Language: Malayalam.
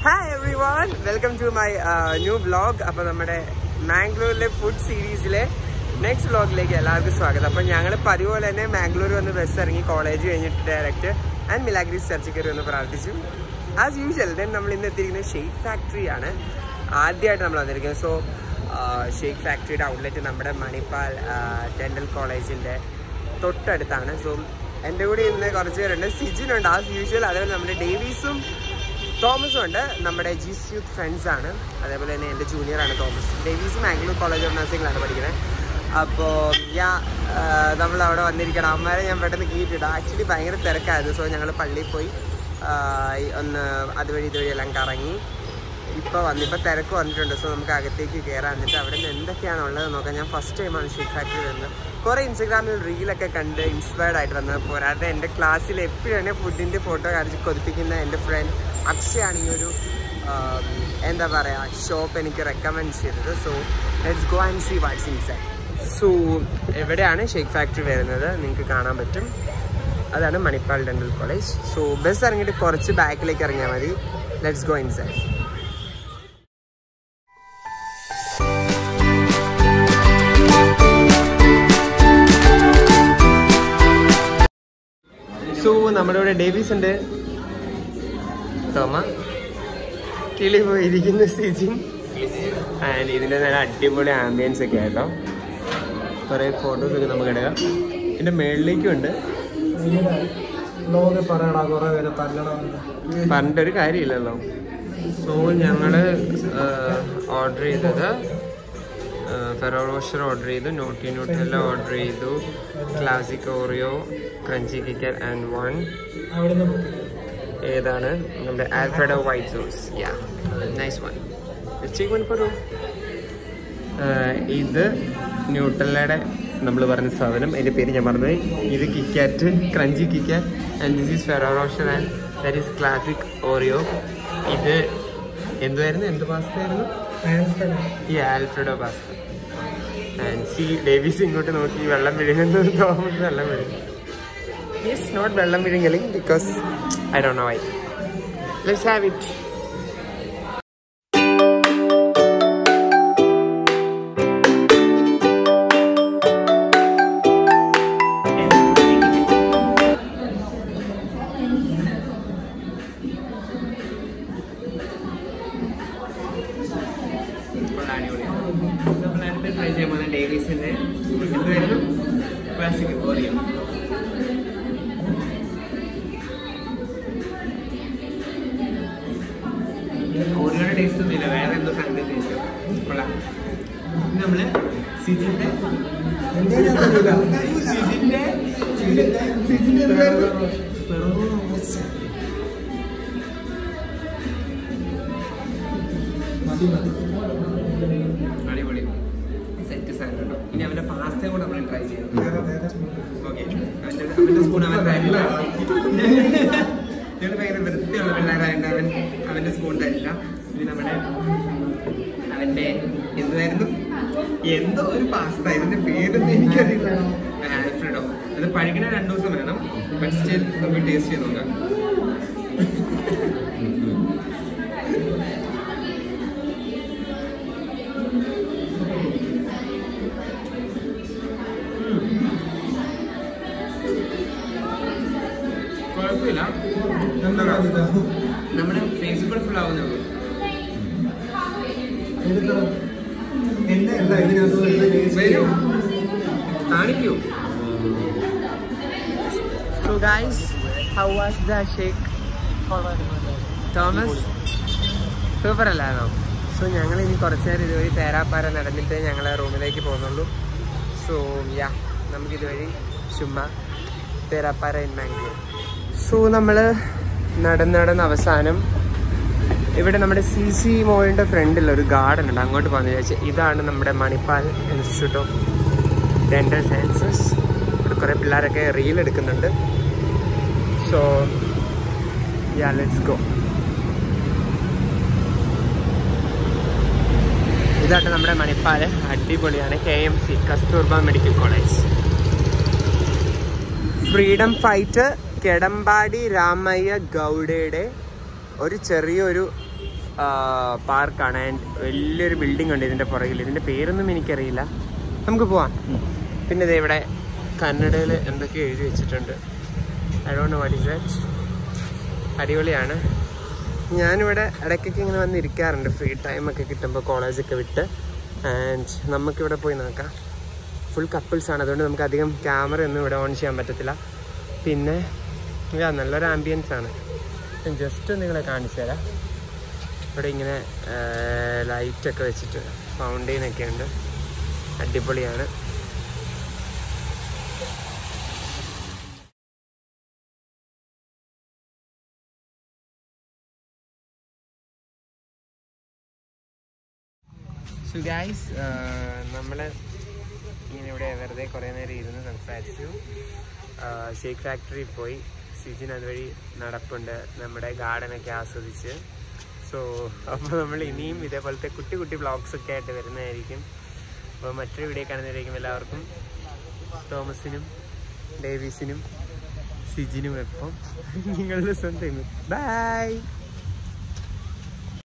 Hi everyone welcome to my new vlog അപ്പോൾ നമ്മുടെ മാംഗ്ലൂരിലെ ഫുഡ് സീരീസിലെ നെക്സ്റ്റ് വ്ലോഗിലേക്ക് എല്ലാവർക്കും സ്വാഗതം അപ്പോൾ ഞങ്ങൾ പതിവ് പോലെ തന്നെ മാംഗ്ലൂർ വന്ന് ബസ് ഇറങ്ങി കോളേജ് കഴിഞ്ഞിട്ട് ഡയറക്റ്റ് ആൻഡ് മിലാഗ്രീസ് ചർച്ചിൽ കയറി വന്ന് പ്രാർത്ഥിച്ചു ആസ് യൂഷ്വൽ ദെൻ നമ്മൾ ഇന്ന് എത്തിയിരിക്കുന്നത് ഷെയ്ക്ക് ഫാക്ടറിയാണ് ആദ്യമായിട്ട് നമ്മൾ വന്നിരിക്കുന്നത് സോ ഷെയ്ക്ക് ഫാക്ടറിയുടെ ഔട്ട്ലെറ്റ് നമ്മുടെ മണിപ്പാൽ ഡെൻ്റൽ കോളേജിൻ്റെ തൊട്ടടുത്താണ് സോ എൻ്റെ കൂടെ ഇന്ന് കുറച്ച് പേരുണ്ട് സിജിനുണ്ട് ആസ് യൂഷ്വൽ അതേപോലെ നമ്മുടെ ഡേവീസും തോമസും ഉണ്ട് നമ്മുടെ ജിസ് യൂത്ത് ഫ്രണ്ട്സ് ആണ് അതേപോലെ തന്നെ എൻ്റെ ജൂനിയറാണ് Thomas Davies Mangalore college of നഴ്സിംഗിലാണ് പഠിക്കുന്നത് അപ്പോൾ ഞാൻ നമ്മൾ അവിടെ വന്നിരിക്കണം അമ്മമാരെ ഞാൻ പെട്ടെന്ന് കീറ്റിട്ട് ആക്ച്വലി ഭയങ്കര തിരക്കായിരുന്നു സോ ഞങ്ങൾ പള്ളിയിൽ പോയി ആ, ഒന്ന് അതുവഴി ഇതുവഴി എല്ലാം കറങ്ങി ഇപ്പോൾ വന്ന് ഇപ്പോൾ തിരക്ക് വന്നിട്ടുണ്ട് സോ നമുക്ക് അകത്തേക്ക് കയറാൻ എന്നിട്ട് അവിടെ നിന്ന് എന്തൊക്കെയാണുള്ളത് നോക്കാം ഞാൻ ഫസ്റ്റ് ടൈമാണ് ഷീറ്റ് ഫാക്ടറി വരുന്നത് കുറേ ഇൻസ്റ്റഗ്രാമിൽ റീലൊക്കെ കണ്ട് ഇൻസ്പയർഡ് ആയിട്ട് വന്നത് പോരാതെ എൻ്റെ ക്ലാസ്സിൽ എപ്പോഴും തന്നെ ഫുഡിൻ്റെ ഫോട്ടോ കാണിച്ച് കൊതിപ്പിക്കുന്ന എൻ്റെ ഫ്രണ്ട് അക്ഷയാണ് ഈ ഒരു ആം, എന്താ പറയുക ഷോപ്പ് എനിക്ക് റെക്കമെൻഡ് ചെയ്തത് so let's go and see what's inside so എവിടെയാണ് ഷേക്ക് ഫാക്ടറി വരുന്നത് നിങ്ങൾക്ക് കാണാൻ പറ്റും അതാണ് Manipal dental college so bus ഇറങ്ങിയിട്ട് കുറച്ച് ബാക്കിലേക്ക് ഇറങ്ങിയാൽ മതി ലെറ്റ്സ് ഗോ ഇൻസൈഡ് സോ നമ്മുടെ ഇവിടെ ഡേവീസ് ഉണ്ട് തോമ കിളി പോയിരിക്കുന്ന സിജിൻ ആൻഡ് ഇതിൻ്റെ നല്ല അടിപൊളി ആംബിയൻസ് ഒക്കെ ആട്ടോ കുറേ ഫോട്ടോസ് ഒക്കെ നമുക്ക് എടുക്കാം ഇതിൻ്റെ മേളിലേക്കും ഉണ്ട് ലോകം പറയണ കുറെ പേര് തല്ലണമെന്ന് പറഞ്ഞിട്ടൊരു കാര്യമില്ലല്ലോ സോ ഞങ്ങൾ ഓർഡർ ചെയ്തത് ഫെറോറോഷർ ഓർഡർ ചെയ്തു നോട്ടി ന്യൂട്ടെല്ല ഓർഡർ ചെയ്തു classic Oreo crunchy kicker and one അവിടുന്ന് ഏതാണ് നമ്മുടെ Alfredo white sauce yeah nice one ചേക്ക് വൺ പറയൂ ഇത് ന്യൂട്ടല്ലയുടെ നമ്മൾ പറഞ്ഞ സാധനം അതിൻ്റെ പേര് ഞാൻ പറഞ്ഞത് ഇത് KitKat crunchy KitKat and this is Ferrero Rocher and that is classic Oreo ഇത് എന്തുവായിരുന്നു എന്ത് പാസ്ത ആയിരുന്നു ഈ Alfredo pasta and see Davis ഇങ്ങോട്ട് നോക്കി വെള്ളം വിഴുങ്ങുന്നു തോന്നുന്നു വെള്ളം വിഴുങ്ങുന്നു ഈസ് നോട്ട് വെള്ളം വിഴുങ്ങലിംഗ് because I don't know why let's have it try ചെയ്യാൻ പോകുന്ന ഡേവീസിന്റെ എന്തായിരുന്നു ക്ലാസിക് ഓറിയോ ഓറിയോയുടെ ടേസ്റ്റ് ഒന്നുമില്ല വേറെ എന്തോ സാധനത്തിന്റെ ടേസ്റ്റ് കൊള്ളാം ഇത് നമ്മള് സിജിന്റെ സിജിന്റെ മതി മതി അടിപൊളി സെറ്റ് സാധനം കേട്ടോ ഇനി അവന്റെ പാസ്ത കൂടെ നമ്മൾ ട്രൈ ചെയ്യണം വേറെ വേറെ സ്പൂൺ. ഓക്കെ അവന്റെ അവന്റെ സ്പൂൺ അവൻ തരില്ല ഞങ്ങൾ ഭയങ്കര വൃത്തിയുള്ള പിള്ളേരായതുകൊണ്ട് അവൻ അവന്റെ സ്പൂൺ തരില്ല ഇനി നമ്മുടെ അവന്റെ എന്തുവായിരുന്നു എന്തോ ഒരു പാസ്ത ഇതിന്റെ പേരൊന്നും എനിക്കറിയില്ല ആൽഫ്രഡോ അത് പഴകണ രണ്ടു ദിവസം വേണം ബട്ട് സ്റ്റിൽ നമുക്ക് ടേസ്റ്റ് ചെയ്ത് നോക്കാം കുഴപ്പമില്ല എന്താ ഇതാ? നമ്മുടെ ഫേസ്ബുക്ക് ഫുൾ ആവുന്നുള്ളൂ എടുക്കണം. എന്നെ അല്ല ഇതിനകത്ത് വെറുതെ taste വരൂ ചെയ്യാം. കാണിക്കൂ so guys how was the shake Thomas super അല്ലായിരുന്നോ സോ ഞങ്ങൾ ഇനി കുറച്ച് നേരം ഇതുവഴി തേരാപ്പാര നടന്നിട്ട് ഞങ്ങൾ റൂമിലേക്ക് പോകുന്നുള്ളൂ സോ യാ നമുക്ക് ഇതുവഴി ചുമ്മാ തേരാപ്പാര ഇൻ മാംഗ്ലൂർ സോ നമ്മൾ നടന്ന് നടന്ന് അവസാനം ഇവിടെ നമ്മുടെ സി സി മോളിൻ്റെ ഫ്രണ്ടിൽ ഒരു ഗാർഡൻ ഉണ്ട് അങ്ങോട്ട് പോകുന്ന വിചാരിച്ചു ഇതാണ് നമ്മുടെ Manipal institute of dental sciences ഇവിടെ കുറേ പിള്ളേരൊക്കെ റീൽ എടുക്കുന്നുണ്ട് സോ യാ ലെറ്റ്സ് ഗോ ഇതായിട്ട് നമ്മുടെ മണിപ്പാൽ അടിപൊളിയാണ് K M C Kasturba medical college freedom fight Kedambadi Ramaiah ഗൗഡയുടെ ഒരു ചെറിയൊരു പാർക്കാണ് ആൻഡ് വലിയൊരു ബിൽഡിംഗ് ഉണ്ട് ഇതിൻ്റെ പുറകിൽ ഇതിൻ്റെ പേരൊന്നും എനിക്കറിയില്ല നമുക്ക് പോവാം പിന്നെ ദേ ഇവിടെ കന്നഡയിൽ എന്തൊക്കെ എഴുതി വെച്ചിട്ടുണ്ട് I don't know what is that അടിപൊളിയാണ് ഞാനിവിടെ ഇടയ്ക്കൊക്കെ ഇങ്ങനെ വന്ന് ഇരിക്കാറുണ്ട് ഫ്രീ ടൈമൊക്കെ കിട്ടുമ്പോൾ കോളേജൊക്കെ വിട്ട് ആൻഡ് നമുക്കിവിടെ പോയി നോക്കാം ഫുൾ കപ്പിൾസ് ആണ് അതുകൊണ്ട് നമുക്ക് അധികം ക്യാമറ ഒന്നും ഇവിടെ ഓൺ ചെയ്യാൻ പറ്റത്തില്ല പിന്നെ യാ നല്ലൊരു ആംബിയൻസ് ആണ് ജസ്റ്റ് നിങ്ങളെ കാണിച്ചു തരാം ഇവിടെ ഇങ്ങനെ ലൈറ്റൊക്കെ വെച്ചിട്ട് ഫൗണ്ടെയിനൊക്കെ ഉണ്ട് അടിപൊളിയാണ് സോ ഗൈസ് നമ്മൾ ഇങ്ങനെ ഇവിടെ വെറുതെ കുറേ നേരം ഇരുന്ന് സംസാരിച്ചു ഷേക്ക് ഫാക്ടറി പോയി സിജിൻ അതുവഴി നടപ്പുണ്ട് നമ്മുടെ ഗാർഡനൊക്കെ ആസ്വദിച്ച് സോ അപ്പോൾ നമ്മൾ ഇനിയും ഇതേപോലത്തെ കുട്ടി കുട്ടി വ്ളോഗ്സ് ഒക്കെ ആയിട്ട് വരുന്നതായിരിക്കും അപ്പോൾ മറ്റൊരു വീഡിയോ കാണുന്നതായിരിക്കും എല്ലാവർക്കും തോമസിനും ഡേവിസിനും സിജിനും എപ്പം നിങ്ങളുടെ സ്വന്തം ബൈ